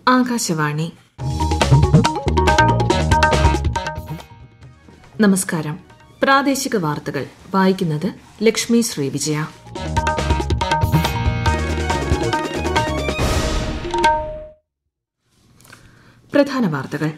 ആകാശവാണി നമസ്കാരം പ്രാദേശിക വാർത്തകൾ വായിക്കുന്നത് ലക്ഷ്മി ശ്രീ വിജയ പ്രധാന വാർത്തകൾ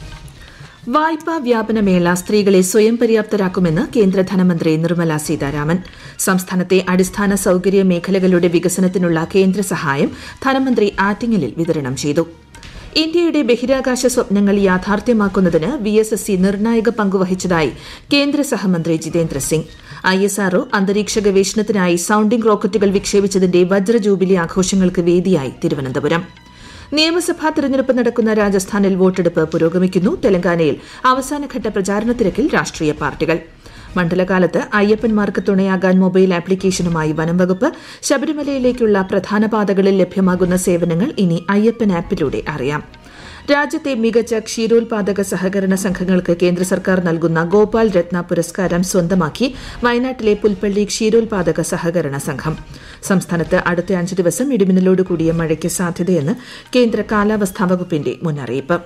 വായ്പാ വ്യാപനമേള സ്ത്രീകളെ സ്വയം പര്യാപ്തരാക്കുമെന്ന് കേന്ദ്ര ധനമന്ത്രി നിർമ്മല സീതാരാമൻ സംസ്ഥാനത്തെ അടിസ്ഥാന സൌകര്യ മേഖലകളുടെ വികസനത്തിനുള്ള കേന്ദ്ര സഹായം ധനമന്ത്രി ആറ്റിങ്ങലിൽ വിതരണം ചെയ്തു ഇന്ത്യയുടെ ബഹിരാകാശ സ്വപ്നങ്ങൾ യാഥാർത്ഥ്യമാക്കുന്നതിന് വി എസ് എസ് സി നിർണായക പങ്കുവഹിച്ചതായി കേന്ദ്ര സഹമന്ത്രി Jitendra Singh I S R O അന്തരീക്ഷ ഗവേഷണത്തിനായി സൌണ്ടിംഗ് റോക്കറ്റുകൾ വിക്ഷേപിച്ചതിന്റെ വജ്ര ജൂബിലി ആഘോഷങ്ങൾക്ക് വേദിയായി തിരുവനന്തപുരം നിയമസഭാ തെരഞ്ഞെടുപ്പ് നടക്കുന്ന രാജസ്ഥാനിൽ വോട്ടെടുപ്പ് പുരോഗമിക്കുന്നു തെലങ്കാനയിൽ അവസാനഘട്ട പ്രചാരണ തിരക്കിൽ രാഷ്ട്രീയ പാർട്ടികൾ മണ്ഡലകാലത്ത് അയ്യപ്പന്മാർക്ക് തുണയാകാൻ മൊബൈൽ ആപ്ലിക്കേഷനുമായി വനം വകുപ്പ് ശബരിമലയിലേക്കുള്ള പ്രധാന പാതകളിൽ ലഭ്യമാകുന്ന സേവനങ്ങൾ ഇനി അയ്യപ്പൻ ആപ്പിലൂടെ അറിയാം രാജ്യത്തെ മികച്ച ക്ഷീരോത്പാദക സഹകരണ സംഘങ്ങൾക്ക് കേന്ദ്ര സർക്കാർ നൽകുന്ന ഗോപാൽ രത്ന പുരസ്കാരം സ്വന്തമാക്കി വയനാട്ടിലെ പുൽപ്പള്ളി ക്ഷീരോത്പാദക സഹകരണ സംഘം സംസ്ഥാനത്ത് അടുത്ത അഞ്ച് ദിവസം ഇടിമിന്നലോട് കൂടിയ മഴയ്ക്ക് സാധ്യതയെന്ന് കേന്ദ്ര കാലാവസ്ഥാ വകുപ്പിന്റെ മുന്നറിയിപ്പ്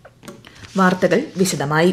വാർത്തകൾ വിശദമായി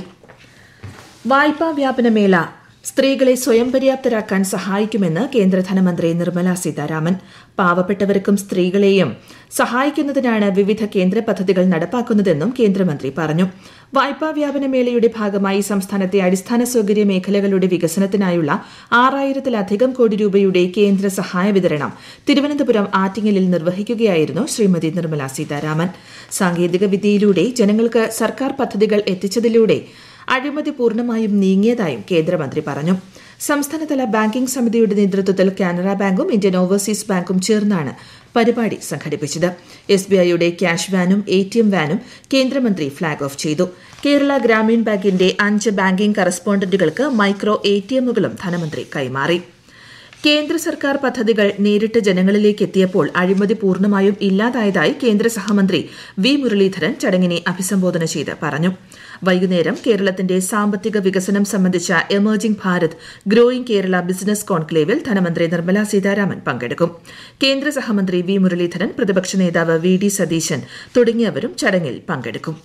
വായ്പാ വ്യാപനമേള സ്ത്രീകളെ സ്വയം പര്യാപ്തരാക്കാൻ സഹായിക്കുമെന്ന് കേന്ദ്ര ധനമന്ത്രി നിർമ്മല സീതാരാമൻ പാവപ്പെട്ടവർക്കും സ്ത്രീകളെയും സഹായിക്കുന്നതിനാണ് വിവിധ കേന്ദ്ര പദ്ധതികൾ നടപ്പാക്കുന്നതെന്നും കേന്ദ്രമന്ത്രി പറഞ്ഞു വായ്പാ വ്യാപനമേളയുടെ ഭാഗമായി സംസ്ഥാനത്തെ അടിസ്ഥാന സൌകര്യ മേഖലകളുടെ വികസനത്തിനായുള്ള ആറായിരത്തിലധികം കോടി രൂപയുടെ കേന്ദ്ര സഹായ വിതരണം തിരുവനന്തപുരം ആറ്റിങ്ങലിൽ നിർവഹിക്കുകയായിരുന്നു ശ്രീമതി നിർമ്മല സീതാരാമൻ സാങ്കേതിക വിദ്യയിലൂടെ ജനങ്ങൾക്ക് സർക്കാർ പദ്ധതികൾ എത്തിച്ചതിലൂടെ അഴിമതി പൂർണ്ണമായും നീങ്ങിയതായും കേന്ദ്രമന്ത്രി പറഞ്ഞു സംസ്ഥാനതല ബാങ്കിംഗ് സമിതിയുടെ നേതൃത്വത്തിൽ കാനറ ബാങ്കും ഇന്ത്യൻ ഓവർസീസ് ബാങ്കും ചേർന്നാണ് പരിപാടി സംഘടിപ്പിച്ചത് എസ് ബി ഐയുടെ ക്യാഷ് വാനും എ ടി എം വാനും കേന്ദ്രമന്ത്രി ഫ്ളാഗ് ഓഫ് ചെയ്തു കേരള ഗ്രാമീൺ ബാങ്കിന്റെ അഞ്ച് ബാങ്കിംഗ് കറസ്പോണ്ടന്റുകൾക്ക് മൈക്രോ എ ടി എമ്മുകളും ധനമന്ത്രി കൈമാറി കേന്ദ്ര സർക്കാർ പദ്ധതികൾ നേരിട്ട് ജനങ്ങളിലേക്ക് എത്തിയപ്പോൾ അഴിമതി പൂർണ്ണമായും ഇല്ലാതായതായി കേന്ദ്ര സഹമന്ത്രി വി മുരളീധരൻ ചടങ്ങിനെ അഭിസംബോധന ചെയ്ത് പറഞ്ഞു വൈകുന്നേരം കേരളത്തിന്റെ സാമ്പത്തിക വികസനം സംബന്ധിച്ച emerging Bharat growing Kerala business കോൺക്ലേവിൽ ധനമന്ത്രി നിർമ്മല സീതാരാമൻ പങ്കെടുക്കും കേന്ദ്ര സഹമന്ത്രി വി മുരളീധരൻ പ്രതിപക്ഷ നേതാവ് വി ഡി സതീശൻ തുടങ്ങിയവരും ചടങ്ങിൽ പങ്കെടുക്കും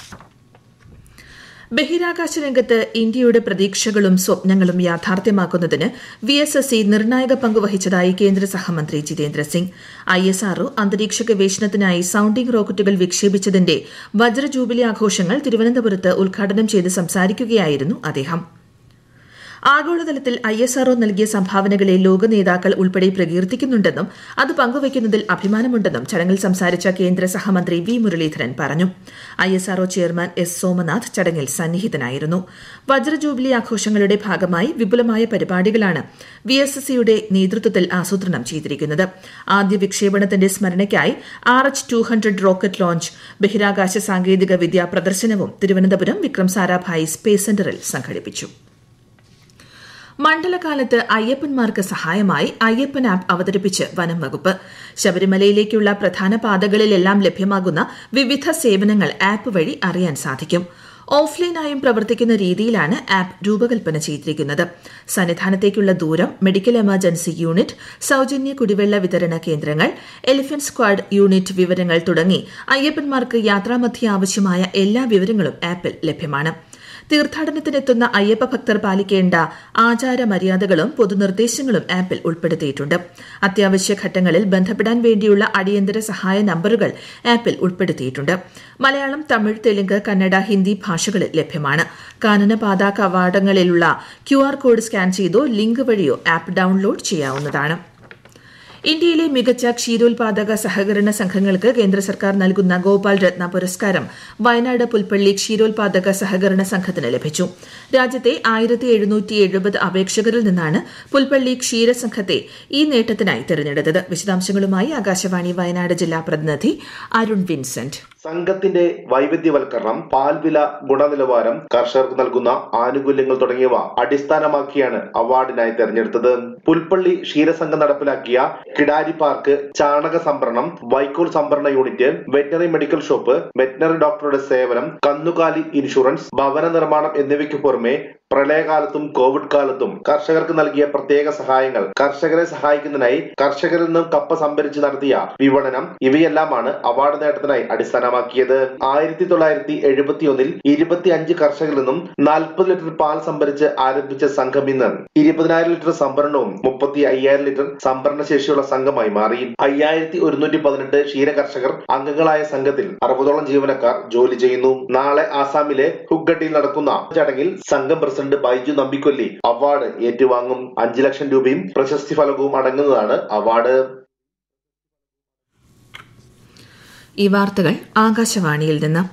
ബഹിരാകാശ രംഗത്ത് ഇന്ത്യയുടെ പ്രതീക്ഷകളും സ്വപ്നങ്ങളും യാഥാർത്ഥ്യമാക്കുന്നതിന് വി എസ് എസ് സി നിർണായക പങ്കുവഹിച്ചതായി കേന്ദ്ര സഹമന്ത്രി Jitendra Singh I S R O അന്തരീക്ഷ ഗവേഷണത്തിനായി സൌണ്ടിംഗ് റോക്കറ്റുകൾ വിക്ഷേപിച്ചതിന്റെ വജ്ര ജൂബിലി ആഘോഷങ്ങൾ തിരുവനന്തപുരത്ത് ഉദ്ഘാടനം ചെയ്ത് സംസാരിക്കുകയായിരുന്നു അദ്ദേഹം ആഗോളതലത്തിൽ ഐ എസ് ആർഒ നൽകിയ സംഭാവനകളെ ലോക നേതാക്കൾ ഉൾപ്പെടെ പ്രകീർത്തിക്കുന്നുണ്ടെന്നും അത് പങ്കുവയ്ക്കുന്നതിൽ അഭിമാനമുണ്ടെന്നും ചടങ്ങിൽ സംസാരിച്ച കേന്ദ്ര സഹമന്ത്രി വി മുരളീധരൻ പറഞ്ഞു I S R O chairman S Somanath ചടങ്ങിൽ സന്നിഹിതനായിരുന്നു വജ്ര ജൂബിലി ആഘോഷങ്ങളുടെ ഭാഗമായി വിപുലമായ പരിപാടികളാണ് വി എസ് എസ് സിയുടെ നേതൃത്വത്തിൽ ആസൂത്രണം ചെയ്തിരിക്കുന്നത് ആദ്യ വിക്ഷേപണത്തിന്റെ സ്മരണയ്ക്കായി R H two hundred rocket launch ബഹിരാകാശ സാങ്കേതിക വിദ്യ പ്രദർശനവും തിരുവനന്തപുരം വിക്രം സാരാഭായ് സ്പേസ് സെന്ററിൽ സംഘടിപ്പിച്ചു മണ്ഡലകാലത്ത് അയ്യപ്പന്മാർക്ക് സഹായമായി അയ്യപ്പൻ ആപ്പ് അവതരിപ്പിച്ച് വനം വകുപ്പ് ശബരിമലയിലേക്കുള്ള പ്രധാന പാതകളിലെല്ലാം ലഭ്യമാകുന്ന വിവിധ സേവനങ്ങൾ ആപ്പ് വഴി അറിയാൻ സാധിക്കും ഓഫ്ലൈനായും പ്രവർത്തിക്കുന്ന രീതിയിലാണ് ആപ്പ് രൂപകൽപ്പന ചെയ്തിരിക്കുന്നത് സന്നിധാനത്തേക്കുള്ള ദൂരം മെഡിക്കൽ എമർജൻസി യൂണിറ്റ് സൌജന്യ കുടിവെള്ള വിതരണ കേന്ദ്രങ്ങൾ എലിഫന്റ് സ്ക്വാഡ് യൂണിറ്റ് വിവരങ്ങൾ തുടങ്ങി അയ്യപ്പന്മാർക്ക് യാത്രാമധ്യ ആവശ്യമായ എല്ലാ വിവരങ്ങളും ആപ്പിൽ ലഭ്യമാണ് തീർത്ഥാടനത്തിനെത്തുന്ന അയ്യപ്പ ഭക്തർ പാലിക്കേണ്ട ആചാര മര്യാദകളും പൊതുനിർദ്ദേശങ്ങളും ആപ്പിൽ ഉൾപ്പെടുത്തിയിട്ടുണ്ട് അത്യാവശ്യ ഘട്ടങ്ങളിൽ ബന്ധപ്പെടാൻ വേണ്ടിയുള്ള അടിയന്തര സഹായ നമ്പറുകൾ ആപ്പിൽ ഉൾപ്പെടുത്തിയിട്ടുണ്ട് മലയാളം തമിഴ് തെലുങ്ക് കന്നഡ ഹിന്ദി ഭാഷകളിൽ ലഭ്യമാണ് കാനനപാത കവാടങ്ങളിലുള്ള ക്യു ആർ കോഡ് സ്കാൻ ചെയ്തോ ലിങ്ക് വഴിയോ ആപ്പ് ഡൌൺലോഡ് ചെയ്യാവുന്നതാണ് ഇന്ത്യയിലെ മികച്ച ക്ഷീരോത്പാദക സഹകരണ സംഘങ്ങൾക്ക് കേന്ദ്ര സർക്കാർ നൽകുന്ന ഗോപാൽ രത്ന പുരസ്കാരം വയനാട് പുൽപ്പള്ളി ക്ഷീരോത്പാദക സഹകരണ സംഘത്തിന് ലഭിച്ചു രാജ്യത്തെ ആയിരത്തി എഴുന്നൂറ്റി എഴുപത് അപേക്ഷകരിൽ നിന്നാണ് പുൽപ്പള്ളി ക്ഷീരസംഘത്തെ ഈ നേട്ടത്തിനായി തെരഞ്ഞെടുത്തത് വിശദാംശങ്ങളുമായി ആകാശവാണി വയനാട് ജില്ലാ പ്രതിനിധി അരുൺ വിൻസെന്റ് സംഘത്തിന്റെ വൈവിധ്യവൽക്കരണം പാൽവില ഗുണനിലവാരം കർഷകർക്ക് നൽകുന്ന ആനുകൂല്യങ്ങൾ തുടങ്ങിയവ അടിസ്ഥാനമാക്കിയാണ് അവാർഡിനായി തെരഞ്ഞെടുത്തത് പുൽപ്പള്ളി ക്ഷീരസംഘം നടപ്പിലാക്കിയ കിടാരി പാർക്ക് ചാണക സംഭരണം വൈക്കോൽ സംഭരണ unit veterinary medical shop veterinary ഡോക്ടറുടെ സേവനം കന്നുകാലി ഇൻഷുറൻസ് ഭവന നിർമ്മാണം എന്നിവയ്ക്ക് പുറമെ പ്രളയകാലത്തും കോവിഡ് കാലത്തും കർഷകർക്ക് നൽകിയ പ്രത്യേക സഹായങ്ങൾ കർഷകരെ സഹായിക്കുന്നതിനായി കർഷകരിൽ നിന്നും കപ്പ സംഭരിച്ച് നടത്തിയ വിപണനം ഇവയെല്ലാമാണ് അവാർഡ് നേട്ടത്തിനായി അടിസ്ഥാനമാക്കിയത് ആയിരത്തി തൊള്ളായിരത്തി എഴുപത്തിയൊന്നിൽ ഇരുപത്തി അഞ്ച് കർഷകരിൽ നിന്നും നാൽപ്പത് ലിറ്റർ പാൽ സംഭരിച്ച് ആരംഭിച്ച സംഘം ഇന്ന് ഇരുപതിനായിരം ലിറ്റർ സംഭരണവും മുപ്പത്തി അയ്യായിരം ലിറ്റർ സംഭരണ ശേഷിയുള്ള സംഘമായി മാറി അയ്യായിരത്തി ഒരുന്നൂറ്റി പതിനെട്ട് ക്ഷീര കർഷകർ അംഗങ്ങളായ സംഘത്തിൽ അറുപതോളം ജീവനക്കാർ ജോലി ചെയ്യുന്നു നാളെ ആസാമിലെ ഹുഗട്ടിയിൽ നടക്കുന്ന ചടങ്ങിൽ സംഘം പ്രസിഡന്റ് ബൈജു നമ്പിക്കൊല്ലി അവാർഡ് ഏറ്റുവാങ്ങും അഞ്ചു ലക്ഷം രൂപയും പ്രശസ്തി ഫലകവും അടങ്ങുന്നതാണ് അവാർഡ് ഈ വാർത്തകൾ ആകാശവാണിയിൽ നിന്ന്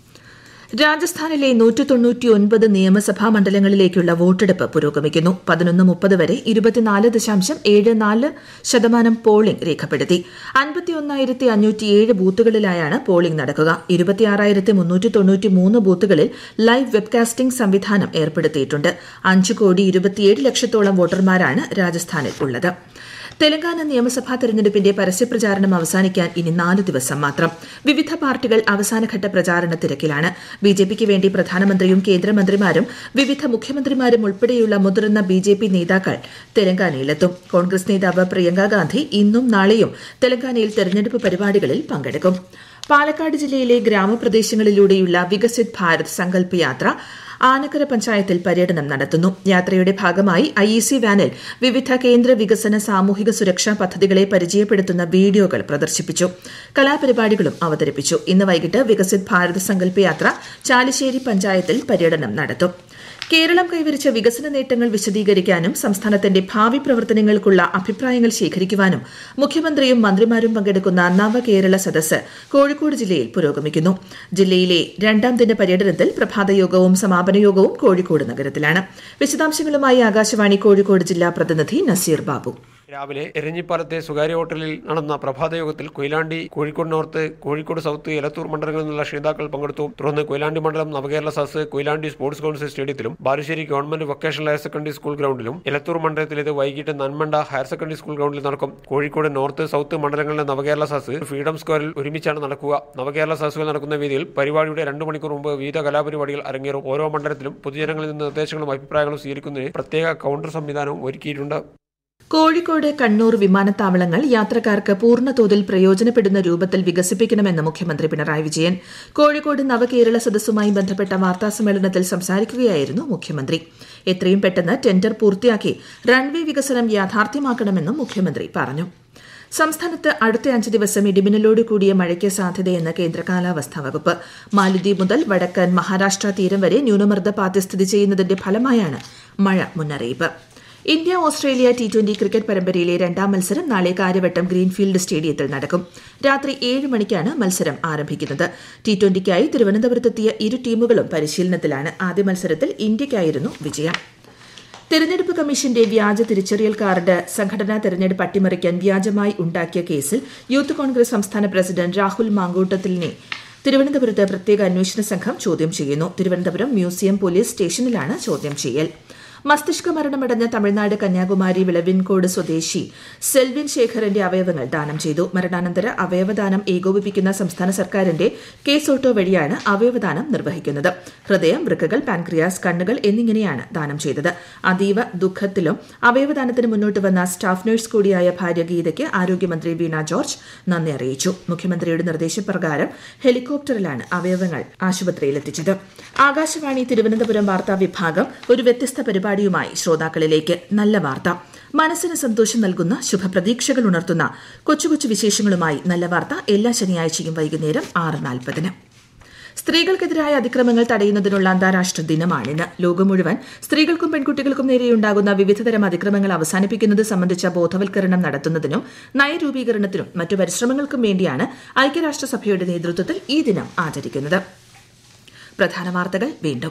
രാജസ്ഥാനിലെ നൂറ്റി തൊണ്ണൂറ്റി ഒൻപത് നിയമസഭാ മണ്ഡലങ്ങളിലേക്കുള്ള വോട്ടെടുപ്പ് പുരോഗമിക്കുന്നു പതിനൊന്ന് മുപ്പത് വരെ ഇരുപത്തിനാല് ദശാംശം ഏഴ് നാല് ശതമാനം പോളിംഗ് രേഖപ്പെടുത്തി അൻപത്തിയൊന്നായിരത്തി അഞ്ഞൂറ്റിയേഴ് ബൂത്തുകളിലായാണ് പോളിംഗ് നടക്കുക ഇരുപത്തിയാറായിരത്തി മുന്നൂറ്റി തൊണ്ണൂറ്റി മൂന്ന് ബൂത്തുകളിൽ ലൈവ് വെബ്കാസ്റ്റിംഗ് സംവിധാനം ഏർപ്പെടുത്തിയിട്ടുണ്ട് അഞ്ച് കോടി ഇരുപത്തിയേഴ് ലക്ഷത്തോളം വോട്ടർമാരാണ് രാജസ്ഥാനിൽ ഉള്ളത് തെലങ്കാന നിയമസഭാ തെരഞ്ഞെടുപ്പിന്റെ പരസ്യപ്രചാരണം അവസാനിക്കാൻ ഇനി നാല് ദിവസം മാത്രം വിവിധ പാർട്ടികൾ അവസാനഘട്ട പ്രചാരണ തിരക്കിലാണ് ബിജെപിക്ക് വേണ്ടി പ്രധാനമന്ത്രിയും കേന്ദ്രമന്ത്രിമാരും വിവിധ മുഖ്യമന്ത്രിമാരും ഉൾപ്പെടെയുള്ള മുതിർന്ന ബിജെപി നേതാക്കൾ തെലങ്കാനയിലെത്തും കോൺഗ്രസ് നേതാവ് പ്രിയങ്ക ഗാന്ധി ഇന്നും നാളെയും തെലങ്കാനയിൽ തെരഞ്ഞെടുപ്പ് പരിപാടികളിൽ പങ്കെടുക്കും പാലക്കാട് ജില്ലയിലെ ഗ്രാമപ്രദേശങ്ങളിലൂടെയുള്ള വികസിത് ഭാരത് സങ്കല്പ് യാത്ര ആനക്കര പഞ്ചായത്തിൽ പര്യടനം നടത്തുന്നു യാത്രയുടെ ഭാഗമായി ഐ ഇ സി വാനിൽ വിവിധ കേന്ദ്ര വികസന സാമൂഹിക സുരക്ഷാ പദ്ധതികളെ പരിചയപ്പെടുത്തുന്ന വീഡിയോകൾ പ്രദർശിപ്പിച്ചു കലാപരിപാടികളും അവതരിപ്പിച്ചു ഇന്ന് വൈകിട്ട് വികസിത് ഭാരത് സങ്കല്പ യാത്ര ചാലിശ്ശേരി പഞ്ചായത്തിൽ പര്യടനം നടത്തും കേരളം കൈവരിച്ച വികസന നേട്ടങ്ങൾ വിശദീകരിക്കാനും സംസ്ഥാനത്തിന്റെ ഭാവി പ്രവർത്തനങ്ങൾക്കുള്ള അഭിപ്രായങ്ങൾ ശേഖരിക്കുവാനും മുഖ്യമന്ത്രിയും മന്ത്രിമാരും പങ്കെടുക്കുന്ന നവകേരള സദസ്സ് കോഴിക്കോട് ജില്ലയിൽ പുരോഗമിക്കുന്നു ജില്ലയിലെ രണ്ടാം ദിന പര്യടനത്തിൽ പ്രഭാതയോഗവും സമാപന യോഗവും കോഴിക്കോട് നഗരത്തിലാണ് വിശദാംശങ്ങളുമായി ആകാശവാണി കോഴിക്കോട് ജില്ലാ പ്രതിനിധി നസീർ ബാബു രാവിലെ എരഞ്ഞിപ്പാലത്തെ സ്വകാര്യ ഹോട്ടലിൽ നടന്ന പ്രഭാതയോഗത്തിൽ കൊയിലാണ്ടി കോഴിക്കോട് നോർത്ത് കോഴിക്കോട് സൗത്ത് എലത്തൂർ മണ്ഡലങ്ങളിൽ നിന്നുള്ള ശ്രോതാക്കൾ പങ്കെടുത്തു തുടർന്ന് കൊയിലാണ്ടി മണ്ഡലം നവകേരള സദസ് കൊയിലാണ്ടി സ്പോർട്സ് കൌൺസിൽ സ്റ്റേഡിയത്തിലും Balussery government vocational higher secondary school ഗ്രൗണ്ടിലും എലത്തൂർ മണ്ഡലത്തിലേത് വൈകിട്ട് നന്മണ്ട ഹയർ സെക്കൻഡറി സ്കൂൾ ഗ്രൗണ്ടിൽ നടക്കും കോഴിക്കോട് നോർത്ത് സൗത്ത് മണ്ഡലങ്ങളിലെ നവകേരള സദസ് ഫ്രീഡം സ്ക്വയറിൽ ഒരുമിച്ചാണ് നടക്കുക നവകേരള സദസ്സുകൾ നടക്കുന്ന വേദിയിൽ പരിപാടിയുടെ രണ്ട് മണിക്കൂർ മുമ്പ് വിവിധ കലാപരിപാടികൾ അരങ്ങേറും ഓരോ മണ്ഡലത്തിലും പൊതുജനങ്ങളിൽ നിന്ന് നിർദ്ദേശങ്ങളും അഭിപ്രായങ്ങളും സ്വീകരിക്കുന്നതിന് പ്രത്യേക കൌണ്ടർ സംവിധാനവും ഒരുക്കിയിട്ടുണ്ട് കോഴിക്കോട് കണ്ണൂർ വിമാനത്താവളങ്ങൾ യാത്രക്കാർക്ക് പൂർണ്ണതോതിൽ പ്രയോജനപ്പെടുന്ന രൂപത്തിൽ വികസിപ്പിക്കണമെന്ന് മുഖ്യമന്ത്രി പിണറായി വിജയൻ കോഴിക്കോട് നവകേരള സദസ്സുമായി ബന്ധപ്പെട്ട വാർത്താസമ്മേളനത്തിൽ സംസാരിക്കുകയായിരുന്നു മുഖ്യമന്ത്രി എത്രയും പെട്ടെന്ന് ടെൻഡർ പൂർത്തിയാക്കി റൺവേ വികസനം യാഥാർത്ഥ്യമാക്കണമെന്നും മുഖ്യമന്ത്രി പറഞ്ഞു സംസ്ഥാനത്ത് അടുത്ത അഞ്ച് ദിവസം ഇടിമിന്നലോട് കൂടിയ മഴയ്ക്ക് സാധ്യതയെന്ന് കേന്ദ്ര കാലാവസ്ഥാ വകുപ്പ് മാലിദ്വീപ് മുതൽ വടക്കൻ മഹാരാഷ്ട്ര തീരം വരെ ന്യൂനമർദ്ദപാത്തി സ്ഥിതി ചെയ്യുന്നതിന്റെ ഫലമായാണ് മഴ മുന്നറിയിപ്പ് India Australia T twenty cricket പരമ്പരയിലെ രണ്ടാം മത്സരം നാളെ കാര്യവട്ടം ഗ്രീൻഫീൽഡ് സ്റ്റേഡിയത്തിൽ നടക്കും രാത്രി ഏഴ് മണിക്കാണ് മത്സരം ആരംഭിക്കുന്നത് ടി ട്വന്റിക്കായി തിരുവനന്തപുരത്തെത്തിയ ഇരു ടീമുകളും പരിശീലനത്തിലാണ് ആദ്യ മത്സരത്തിൽ ഇന്ത്യയ്ക്കായിരുന്നു വിജയം തെരഞ്ഞെടുപ്പ് കമ്മീഷന്റെ വ്യാജ തിരിച്ചറിയൽ കാർഡ് സംഘടനാ തെരഞ്ഞെടുപ്പ് അട്ടിമറിക്കാൻ വ്യാജമായി ഉണ്ടാക്കിയ കേസിൽ യൂത്ത് കോൺഗ്രസ് സംസ്ഥാന പ്രസിഡന്റ് രാഹുൽ മാങ്കൂട്ടത്തിലിനെ തിരുവനന്തപുരത്ത് പ്രത്യേക അന്വേഷണ സംഘം ചോദ്യം ചെയ്യുന്നു തിരുവനന്തപുരം മ്യൂസിയം പോലീസ് സ്റ്റേഷനിലാണ് ചോദ്യം ചെയ്യൽ മസ്തിഷ്ക മരണമടഞ്ഞ തമിഴ്നാട് കന്യാകുമാരി വിളവിൻകോട് സ്വദേശി സെൽവിൻ ശേഖറിന്റെ അവയവങ്ങൾ ദാനം ചെയ്തു മരണാനന്തര അവയവദാനം ഏകോപിപ്പിക്കുന്ന സംസ്ഥാന സർക്കാരിന്റെ കേസ് ഓട്ടോ വഴിയാണ് അവയവദാനം നിർവഹിക്കുന്നത് ഹൃദയം വൃക്കകൾ പാൻക്രിയാസ് കണ്ണുകൾ എന്നിങ്ങനെയാണ് ദാനം ചെയ്തത് അതീവ ദുഃഖത്തിലും അവയവദാനത്തിന് മുന്നോട്ട് വന്ന സ്റ്റാഫ് നഴ്സ് കൂടിയായ ഭാര്യ ഗീതയ്ക്ക് ആരോഗ്യമന്ത്രി വീണ ജോർജ് നന്ദി അറിയിച്ചു മുഖ്യമന്ത്രിയുടെ നിർദ്ദേശപ്രകാരം ഹെലികോപ്റ്ററിലാണ് അവയവങ്ങൾ ആശുപത്രിയിലെത്തിച്ചത് ആകാശവാണി തിരുവനന്തപുരം വാർത്താ വിഭാഗം ഒരു വ്യത്യസ്ത പരിപാടിയുമായി ശ്രോതാക്കളിലേക്ക് നല്ല വാർത്ത മനസ്സിന് സന്തോഷം നൽകുന്ന ശുഭപ്രതീക്ഷകൾ ഉണർത്തുന്ന കൊച്ചു കൊച്ചു വിശേഷങ്ങളുമായി നല്ല വാർത്ത എല്ലാ ശനിയാഴ്ചയും വൈകുന്നേരം ആറ് നാൽപ്പതിന് സ്ത്രീകൾക്കെതിരായ അതിക്രമങ്ങൾ തടയുന്നതിനുള്ള അന്താരാഷ്ട്ര ദിനമാണിന്ന് ലോകം മുഴുവൻ സ്ത്രീകൾക്കും പെൺകുട്ടികൾക്കും നേരെയുണ്ടാകുന്ന വിവിധതരം അതിക്രമങ്ങൾ അവസാനിപ്പിക്കുന്നത് സംബന്ധിച്ച ബോധവൽക്കരണം നടത്തുന്നതിനും നയരൂപീകരണത്തിനും മറ്റു പരിശ്രമങ്ങൾക്കും വേണ്ടിയാണ് ഐക്യരാഷ്ട്രസഭയുടെ നേതൃത്വത്തിൽ ഈ ദിനം ആചരിക്കുന്നത് പ്രധാന വാർത്തകൾ വീണ്ടും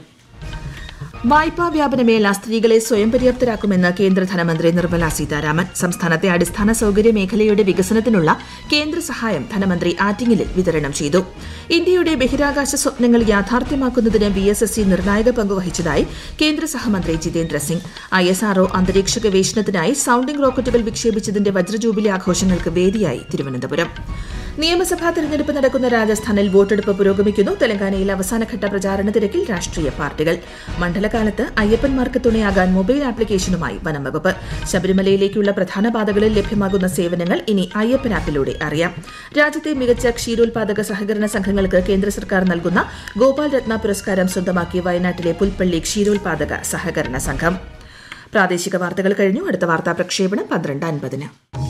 വായ്പാ വ്യാപനമേള സ്ത്രീകളെ സ്വയം പര്യാപ്തരാക്കുമെന്ന് കേന്ദ്ര ധനമന്ത്രി നിർമ്മല സീതാരാമൻ സംസ്ഥാനത്തെ അടിസ്ഥാന സൌകര്യ മേഖലയുടെ വികസനത്തിനുള്ള കേന്ദ്ര സഹായം ധനമന്ത്രി ആറ്റിങ്ങലിൽ വിതരണം ചെയ്തു ഇന്ത്യയുടെ ബഹിരാകാശ സ്വപ്നങ്ങൾ യാഥാർത്ഥ്യമാക്കുന്നതിന് ബി എസ് എസ് സി നിർണായക പങ്കുവഹിച്ചതായി കേന്ദ്ര സഹമന്ത്രി Jitendra Singh I S R O അന്തരീക്ഷ ഗവേഷണത്തിനായി സൌണ്ടിംഗ് റോക്കറ്റുകൾ വിക്ഷേപിച്ചതിന്റെ വജ്രജൂബിലി ആഘോഷങ്ങൾക്ക് വേദിയായി തിരുവനന്തപുരം നിയമസഭാ തെരഞ്ഞെടുപ്പ് നടക്കുന്ന രാജസ്ഥാനിൽ വോട്ടെടുപ്പ് പുരോഗമിക്കുന്നു തെലങ്കാനയിൽ അവസാനഘട്ട പ്രചാരണ തിരക്കിൽ രാഷ്ട്രീയ പാർട്ടികൾ മണ്ഡലകാലത്ത് അയ്യപ്പന്മാർക്ക് തുണയാകാൻ മൊബൈൽ ആപ്ലിക്കേഷനുമായി വനംവകുപ്പ് ശബരിമലയിലേക്കുള്ള പ്രധാന പാതകളിൽ ലഭ്യമാകുന്ന സേവനങ്ങൾ ഇനി അയ്യപ്പൻ ആപ്പിലൂടെ അറിയാം രാജ്യത്തെ മികച്ച ക്ഷീരോത്പാദക സഹകരണ സംഘങ്ങൾക്ക് കേന്ദ്ര സർക്കാർ നൽകുന്ന ഗോപാൽ രത്ന പുരസ്കാരം സ്വന്തമാക്കി വയനാട്ടിലെ പുൽപ്പള്ളി ക്ഷീരോത്പാദക സഹകരണ സംഘം പ്രാദേശിക വാർത്തകൾ കഴിഞ്ഞു അടുത്ത വാർത്താ പ്രക്ഷേപണം പന്ത്രണ്ട് അൻപതിന്